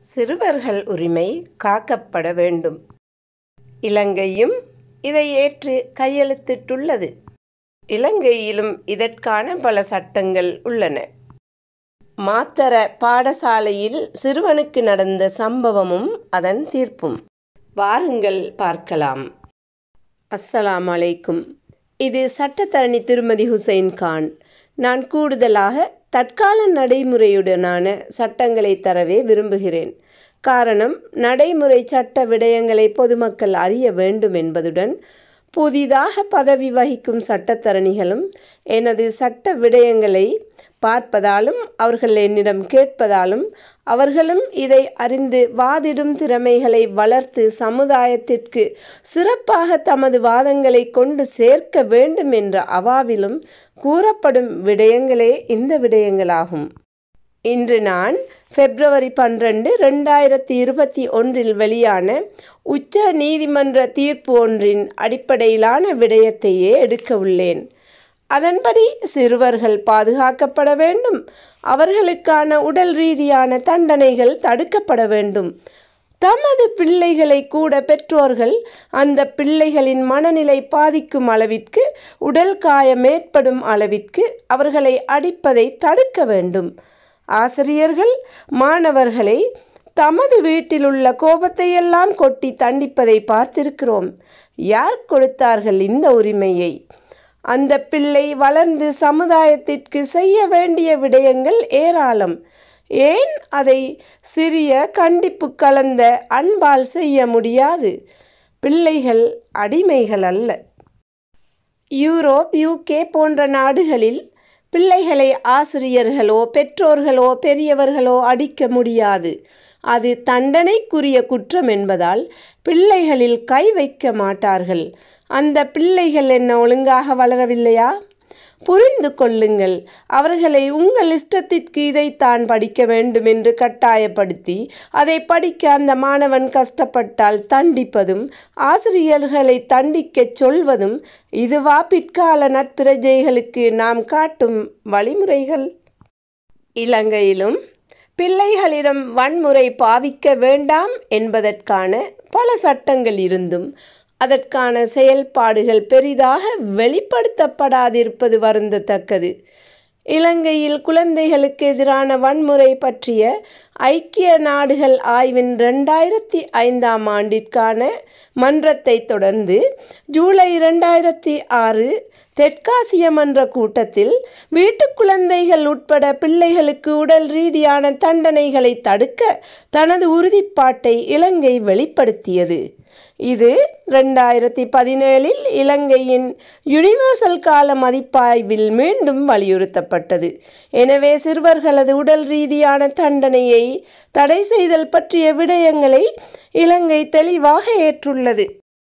சிறுவர்கள் உரிமை காக்கப்பட வேண்டும் இலங்கையும் இதை ஏற்று கையெழுத்திட்டுள்ளது இலங்கையிலும் இதற்கான பல சட்டங்கள் உள்ளன மாத்தர பாடசாலையில் சிறுவனுக்கு நடந்த சம்பவமும் அதன் தீர்ப்பும் வாருங்கள் பார்க்கலாம் அஸ்ஸலாம் அலைக்கும் இது சட்டத்தரணி திருமதி ஹுசைன் கான் நான் கூடுதலாக தற்கால நடைமுறையுடனான சட்டங்களை தரவே விரும்புகிறேன் காரணம் நடைமுறை சட்ட விடயங்களை பொதுமக்கள் அறிய வேண்டும் என்பதுடன் புதிதாக பதவி வகிக்கும் சட்டத்தரணிகளும் எனது சட்ட விடயங்களை பார்ப்பதாலும் அவர்கள் என்னிடம் கேட்பதாலும் அவர்களும் இதை அறிந்து வாதிடும் திறமைகளை வளர்த்து சமுதாயத்திற்கு சிறப்பாக தமது வாதங்களை கொண்டு சேர்க்க வேண்டும் என்ற அவாவிலும் கூறப்படும் விடயங்களே இந்த விடயங்களாகும் இன்று நான் பிப்ரவரி பன்னிரண்டு ரெண்டாயிரத்தி இருபத்தி ஒன்றில் வெளியான உச்ச நீதிமன்ற தீர்ப்பு ஒன்றின் அடிப்படையிலான விடயத்தையே எடுக்க உள்ளேன் அதன்படி சிறுவர்கள் பாதுகாக்கப்பட வேண்டும் அவர்களுக்கான உடல் ரீதியான தண்டனைகள் தடுக்கப்பட வேண்டும் தமது பிள்ளைகளை கூட பெற்றோர்கள் அந்த பிள்ளைகளின் மனநிலை பாதிக்கும் அளவிற்கு உடல் காயம் ஏற்படும் அளவிற்கு அவர்களை அடிப்பதை தடுக்க வேண்டும் ஆசிரியர்கள் மாணவர்களை தமது வீட்டில் உள்ள கோபத்தை எல்லாம் கொட்டி தண்டிப்பதை பார்த்திருக்கிறோம் யார் கொடுத்தார்கள் இந்த உரிமையை அந்த பிள்ளை வளர்ந்து சமுதாயத்திற்கு செய்ய வேண்டிய விடயங்கள் ஏராளம் ஏன் அதை சிறிய கண்டிப்பு கலந்த அன்பால் செய்ய முடியாது பிள்ளைகள் அடிமைகள் அல்ல யூரோப் யூகே போன்ற நாடுகளில் பிள்ளைகளை ஆசிரியர்களோ பெற்றோர்களோ பெரியவர்களோ அடிக்க முடியாது அது தண்டனைக்குரிய குற்றம் என்பதால் பிள்ளைகளில் கை வைக்க மாட்டார்கள் அந்த பிள்ளைகள் என்ன ஒழுங்காக வளரவில்லையா புரிந்து கொள்ளுங்கள் அவர்களை உங்கள் இஷ்டத்திற்கு இதைத்தான் படிக்க வேண்டும் என்று கட்டாயப்படுத்தி அதை படிக்க அந்த மாணவன் கஷ்டப்பட்டால் தண்டிப்பதும் ஆசிரியர்களை தண்டிக்கச் சொல்வதும் இதுவா பிற்கால நட்பிரஜைகளுக்கு நாம் காட்டும் வழிமுறைகள் இலங்கையிலும் பிள்ளைகளிடம் வன்முறை பாவிக்க வேண்டாம் என்பதற்கான பல சட்டங்கள் இருந்தும் அதற்கான செயல்பாடுகள் பெரிதாக வெளிப்படுத்தப்படாதிருப்பது வருந்தத்தக்கது இலங்கையில் குழந்தைகளுக்கு எதிரான வன்முறை பற்றிய ஐக்கிய நாடுகள் ஆய்வின் ரெண்டாயிரத்தி ஐந்தாம் ஆண்டிற்கான மன்றத்தை தொடர்ந்து ஜூலை ரெண்டாயிரத்தி ஆறு தெற்காசிய மன்ற கூட்டத்தில் வீட்டு குழந்தைகள் உட்பட பிள்ளைகளுக்கு உடல் ரீதியான தண்டனைகளை தடுக்க தனது உறுதிப்பாட்டை இலங்கை வெளிப்படுத்தியது இது ரெண்டாயிரத்தி பதினேழில் இலங்கையின் யுனிவர்சல் கால மதிப்பாய்வில் மீண்டும் வலியுறுத்தப்பட்டது எனவே சிறுவர்களது உடல் ரீதியான தண்டனையை தடை செய்தல் பற்றிய விடயங்களை இலங்கை தெளிவாக ஏற்றுள்ளது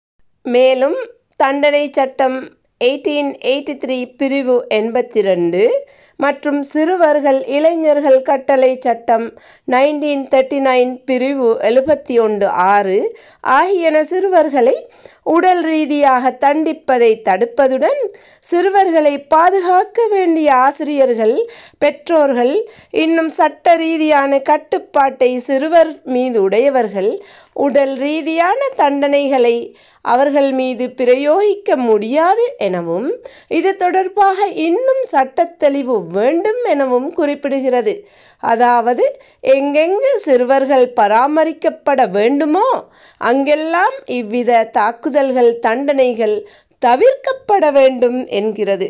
மேலும் தண்டனை சட்டம் எயிட்டீன் எயிட்டி த்ரீ பிரிவு எண்பத்தி ரெண்டு மற்றும் சிறுவர்கள் இளைஞர்கள் கட்டளை சட்டம் நைன்டீன் தேர்ட்டி நைன் பிரிவு எழுபத்தி ஒன்று ஆறு ஆகியன சிறுவர்களை உடல் ரீதியாக தண்டிப்பதை தடுப்பதுடன் சிறுவர்களை பாதுகாக்க வேண்டிய ஆசிரியர்கள் பெற்றோர்கள் இன்னும் சட்ட ரீதியான கட்டுப்பாட்டை சிறுவர் மீது உடையவர்கள் உடல் ரீதியான தண்டனைகளை அவர்கள் மீது பிரயோகிக்க முடியாது எனவும் இது தொடர்பாக இன்னும் சட்டத்தெளிவு வேண்டும் எனவும் குறிப்பிடுகிறது அதாவது எங்கெங்கு சிறுவர்கள் பராமரிக்கப்பட வேண்டுமோ அங்கெல்லாம் இவ்வித தாக்குதல்கள் தண்டனைகள் தவிர்க்கப்பட வேண்டும் என்கிறது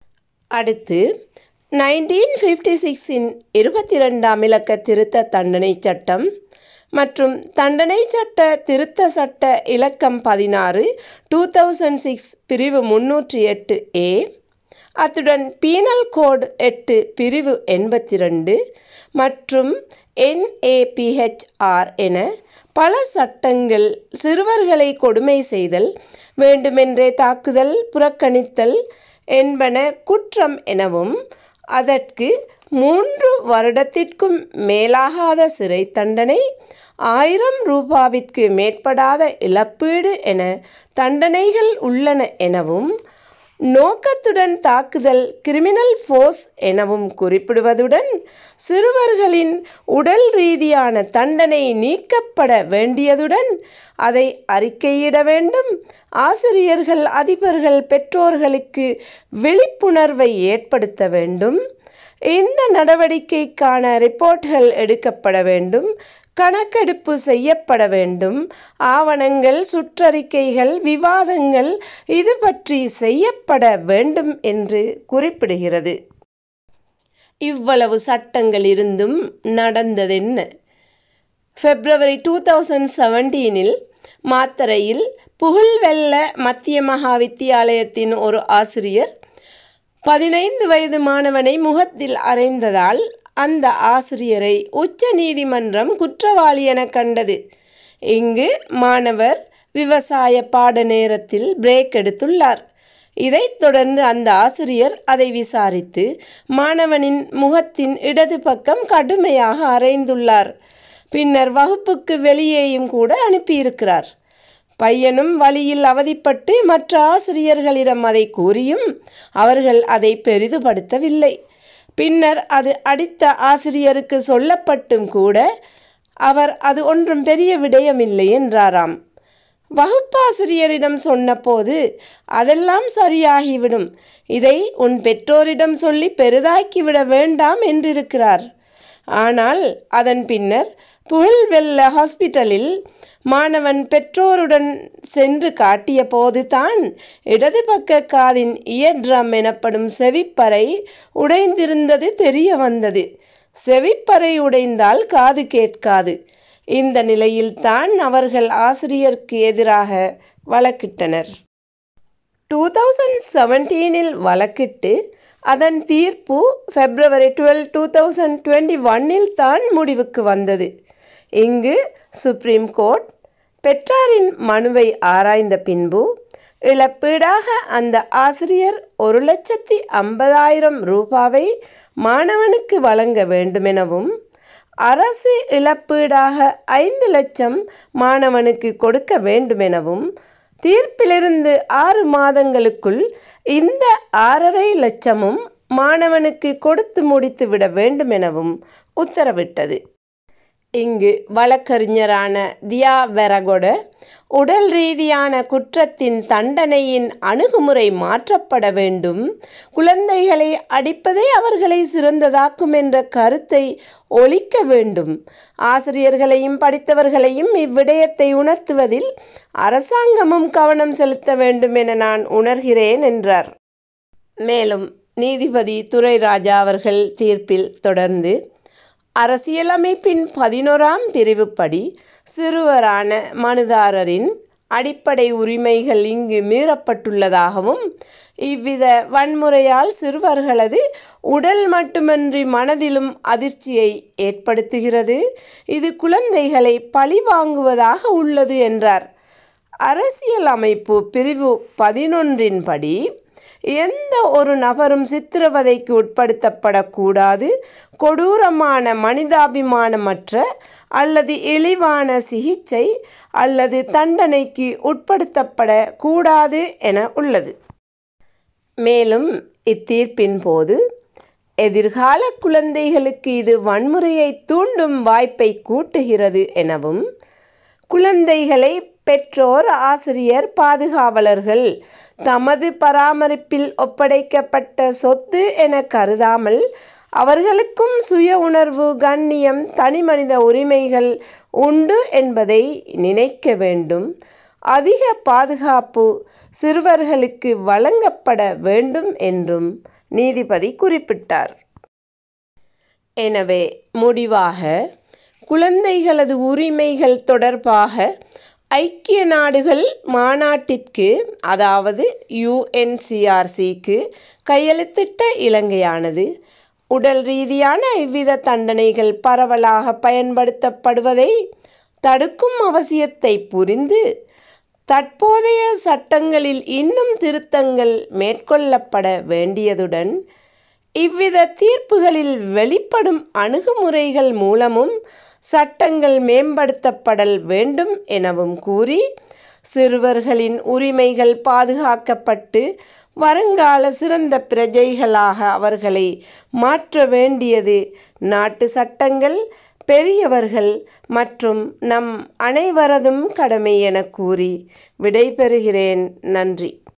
அடுத்து நைன்டீன் ஃபிஃப்டி சிக்ஸின் இருபத்தி ரெண்டாம் இலக்க திருத்த தண்டனை சட்டம் மற்றும் தண்டனை சட்ட திருத்த சட்ட இலக்கம் பதினாறு டூ தௌசண்ட் சிக்ஸ் பிரிவு முன்னூற்றி எட்டு ஏ அத்துடன் பீனல் கோட் எட்டு பிரிவு எண்பத்தி ரெண்டு மற்றும் என்ஏபிஹெச்ஆர் என பல சட்டங்கள் சிறுவர்களை கொடுமை செய்தல் வேண்டுமென்றே தாக்குதல் புறக்கணித்தல் என்பன குற்றம் எனவும் அதற்கு மூன்று வருடத்திற்கும் மேலாகாத சிறை தண்டனை ஆயிரம் ரூபாவிற்கு மேற்படாத இழப்பீடு என தண்டனைகள் உள்ளன எனவும் நோக்கத்துடன் தாக்குதல் கிரிமினல் ஃபோர்ஸ் எனவும் குறிப்பிடுவதுடன் சிறுவர்களின் உடல் ரீதியான தண்டனை நீக்கப்பட வேண்டியதுடன் அதை அறிக்கையிட வேண்டும் ஆசிரியர்கள் அதிபர்கள் பெற்றோர்களுக்கு விழிப்புணர்வை ஏற்படுத்த வேண்டும் இந்த நடவடிக்கைக்கான ரிப்போர்ட்கள் எடுக்கப்பட வேண்டும் கணக்கெடுப்பு செய்யப்பட வேண்டும் ஆவணங்கள் சுற்றறிக்கைகள் விவாதங்கள் இது பற்றி செய்யப்பட வேண்டும் என்று குறிப்பிடுகிறது இவ்வளவு சட்டங்கள் இருந்தும் நடந்ததென்ன பிப்ரவரி டூ தௌசண்ட் செவன்டீனில் மாத்தரையில் புகழ்வெல்ல மத்திய மகா வித்தியாலயத்தின் ஒரு ஆசிரியர் பதினைந்து வயது மாணவனை முகத்தில் அறைந்ததால் அந்த ஆசிரியரை உச்ச நீதிமன்றம் குற்றவாளி என கண்டது இங்கு மாணவர் விவசாய பாட நேரத்தில் பிரேக் எடுத்துள்ளார் இதைத் தொடர்ந்து அந்த ஆசிரியர் அதை விசாரித்து மாணவனின் முகத்தின் இடது பக்கம் கடுமையாக அறைந்துள்ளார் பின்னர் வகுப்புக்கு வெளியேயும் கூட அனுப்பியிருக்கிறார் பையனும் வழியில் அவதிப்பட்டு மற்ற ஆசிரியர்களிடம் அதை கூறியும் அவர்கள் அதை பெரிதுபடுத்தவில்லை பின்னர் அது அடித்த ஆசிரியருக்கு சொல்லப்பட்டும் கூட அவர் அது ஒன்றும் பெரிய விடயமில்லை என்றாராம் வகுப்பாசிரியரிடம் சொன்னபோது அதெல்லாம் சரியாகிவிடும் இதை உன் பெற்றோரிடம் சொல்லி பெரிதாக்கிவிட வேண்டாம் என்றிருக்கிறார் ஆனால் அதன் பின்னர் புகழ்வெல்ல ஹாஸ்பிட்டலில் மாணவன் பெற்றோருடன் சென்று காட்டிய போதுதான் இடது பக்க காதின் இயர்ட்ரம் எனப்படும் செவிப்பறை உடைந்திருந்தது தெரிய வந்தது செவிப்பறை உடைந்தால் காது கேட்காது இந்த நிலையில்தான் அவர்கள் ஆசிரியருக்கு எதிராக வழக்கிட்டனர் டூ தௌசண்ட் செவன்டீனில் வழக்கிட்டு அதன் தீர்ப்பு February twelve two thousand twenty ஒன்னில் தான் முடிவுக்கு வந்தது இங்கு சுப்ரீம் கோர்ட் பெற்றாரின் மனுவை ஆராய்ந்த பின்பு இழப்பீடாக அந்த ஆசிரியர் ஒரு லட்சத்தி ஐம்பதாயிரம் ரூபாவை மாணவனுக்கு வழங்க வேண்டுமெனவும் அரசு இழப்பீடாக ஐந்து லட்சம் மாணவனுக்கு கொடுக்க வேண்டுமெனவும் தீர்ப்பிலிருந்து ஆறு மாதங்களுக்குள் இந்த ஆறரை லட்சமும் மாணவனுக்கு கொடுத்து முடித்து விட வேண்டுமெனவும் உத்தரவிட்டது இங்கு வழக்கறிஞரான தியா வெரகொட உடல் ரீதியான குற்றத்தின் தண்டனையின் அணுகுமுறை மாற்றப்பட வேண்டும் குழந்தைகளை அடிப்பதே அவர்களை சிறந்ததாக்கும் என்ற கருத்தை ஒழிக்க வேண்டும் ஆசிரியர்களையும் படித்தவர்களையும் இவ்விடயத்தை உணர்த்துவதில் அரசாங்கமும் கவனம் செலுத்த வேண்டும் என நான் உணர்கிறேன் என்றார் மேலும் நீதிபதி துரைராஜா அவர்கள் தீர்ப்பில் தொடர்ந்து அரசியலமைப்பின் பதினோராம் பிரிவுப்படி சிறுவரான மனுதாரரின் அடிப்படை உரிமைகள் இங்கு மீறப்பட்டுள்ளதாகவும் இவ்வித வன்முறையால் சிறுவர்களது உடல் மட்டுமன்றி மனதிலும் அதிர்ச்சியை ஏற்படுத்துகிறது இது குழந்தைகளை பழிவாங்குவதாக உள்ளது என்றார் அரசியல் அமைப்பு பிரிவு பதினொன்றின்படி எந்த ஒரு நபரும் சித்திரவதைக்கு உட்படுத்தப்படக்கூடாது கொடூரமான மனிதாபிமானமற்ற அல்லது இழிவான சிகிச்சை அல்லது தண்டனைக்கு உட்படுத்தப்படக்கூடாது என உள்ளது மேலும் இத்தீர்ப்பின் போது எதிர்கால குழந்தைகளுக்கு இது வன்முறையை தூண்டும் வாய்ப்பை கூட்டுகிறது எனவும் குழந்தைகளை பெற்றோர் ஆசிரியர் பாதுகாவலர்கள் தமது பராமரிப்பில் ஒப்படைக்கப்பட்ட சொத்து என கருதாமல் அவர்களுக்கும் சுய உணர்வு கண்ணியம் தனிமனித உரிமைகள் உண்டு என்பதை நினைக்க வேண்டும் அதிக பாதுகாப்பு சிறுவர்களுக்கு வழங்கப்பட வேண்டும் என்றும் நீதிபதி குறிப்பிட்டார் எனவே முடிவாக குழந்தைகளது உரிமைகள் தொடர்பாக ஐக்கிய நாடுகள் மாநாட்டிற்கு அதாவது யுஎன்சிஆர்சிக்கு கையெழுத்திட்ட இலங்கையானது உடல் ரீதியான இவ்வித தண்டனைகள் பரவலாக பயன்படுத்தப்படுவதை தடுக்கும் அவசியத்தை புரிந்து தற்போதைய சட்டங்களில் இன்னும் திருத்தங்கள் மேற்கொள்ளப்பட வேண்டியதுடன் இவ்வித தீர்ப்புகளில் வெளிப்படும் அணுகுமுறைகள் மூலமும் சட்டங்கள் மேம்படுத்தப்படல் வேண்டும் எனவும் கூறி சிறுவர்களின் உரிமைகள் பாதுகாக்கப்பட்டு வருங்கால சிறந்த பிரஜைகளாக அவர்களை மாற்ற வேண்டியது நாட்டு சட்டங்கள் பெரியவர்கள் மற்றும் நம் அனைவரதும் கடமை என கூறி விடைபெறுகிறேன் நன்றி